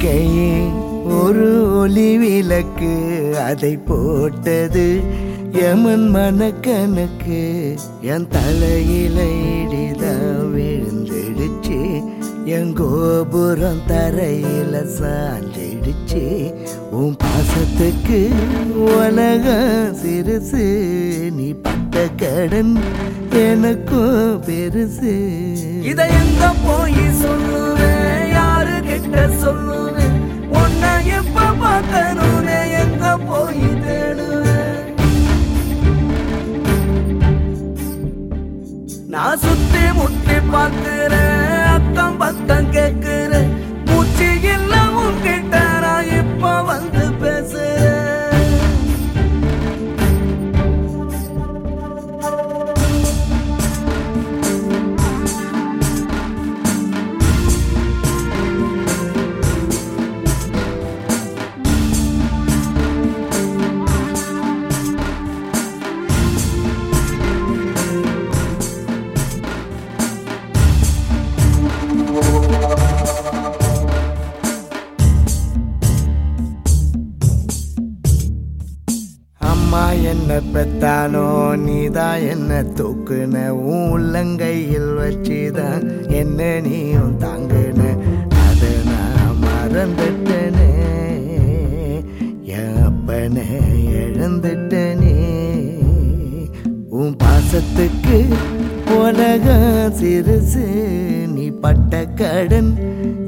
வாழ்க்கையே ஒரு ஒளி விளக்கு அதை போட்டது எமன் மனக்கணக்கு என் தலையில இடிதான் விழுந்துடுச்சு என் கோபுரம் தரையில சாஞ்சிடுச்சு உன் பாசத்துக்கு உலகம் சிறுசு நீ பட்ட கடன் எனக்கும் பெருசு இதை எங்க போய் சொல்லுவேன் யாரு கிட்ட சொல்லுவேன் உன்னை எப்ப பார்க்கணும்னு எங்க போய் தேடுவேன் நான் சுத்தி முத்தி பார்க்கிறேன் அக்கம் பக்கம் கேட்கிறேன் மூச்சு இல்ல உன்கிட்ட நான் இப்ப வந்து பேசுறேன் அம்மா என்ன பெத்தானோ நீதான் என்ன தூக்குன உன் உள்ளங்கையில் வச்சுதான் என்ன நீயும் தாங்குன அதை நான் மறந்துட்டனே என் அப்பனை இழந்துட்டனே உன் பாசத்துக்கு உலகம் சிறுசு நீ பட்ட கடன்